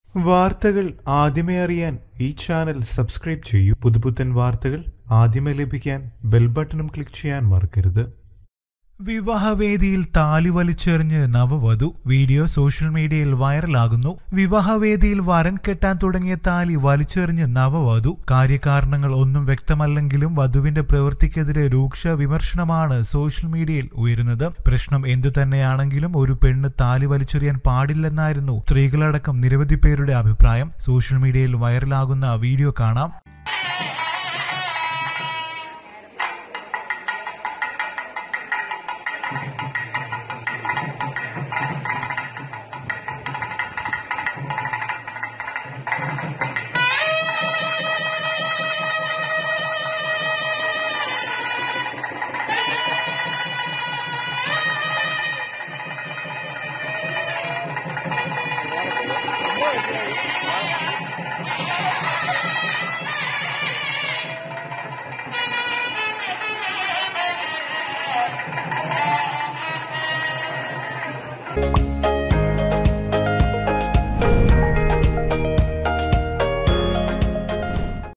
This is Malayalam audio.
വാർത്തകൾ ആദ്യമേ അറിയാൻ ഈ ചാനൽ സബ്സ്ക്രൈബ് ചെയ്യൂ പുതുപുത്തൻ വാർത്തകൾ ആദ്യമേ ലഭിക്കാൻ ബെൽ ബട്ടണും ക്ലിക്ക് ചെയ്യാൻ മറക്കരുത് വിവാഹവേദിയിൽ താലി വലിച്ചെറിഞ്ഞ് നവവധു വീഡിയോ സോഷ്യൽ മീഡിയയിൽ വൈറലാകുന്നു വിവാഹവേദിയിൽ വരൻ കെട്ടാൻ തുടങ്ങിയ താലി വലിച്ചെറിഞ്ഞ് നവവധു കാര്യകാരണങ്ങൾ ഒന്നും വ്യക്തമല്ലെങ്കിലും വധുവിന്റെ പ്രവൃത്തിക്കെതിരെ രൂക്ഷ വിമർശനമാണ് സോഷ്യൽ മീഡിയയിൽ ഉയരുന്നത് പ്രശ്നം എന്തു തന്നെയാണെങ്കിലും ഒരു പെണ്ണ് താലി വലിച്ചെറിയാൻ പാടില്ലെന്നായിരുന്നു സ്ത്രീകളടക്കം നിരവധി പേരുടെ അഭിപ്രായം സോഷ്യൽ മീഡിയയിൽ വൈറലാകുന്ന വീഡിയോ കാണാം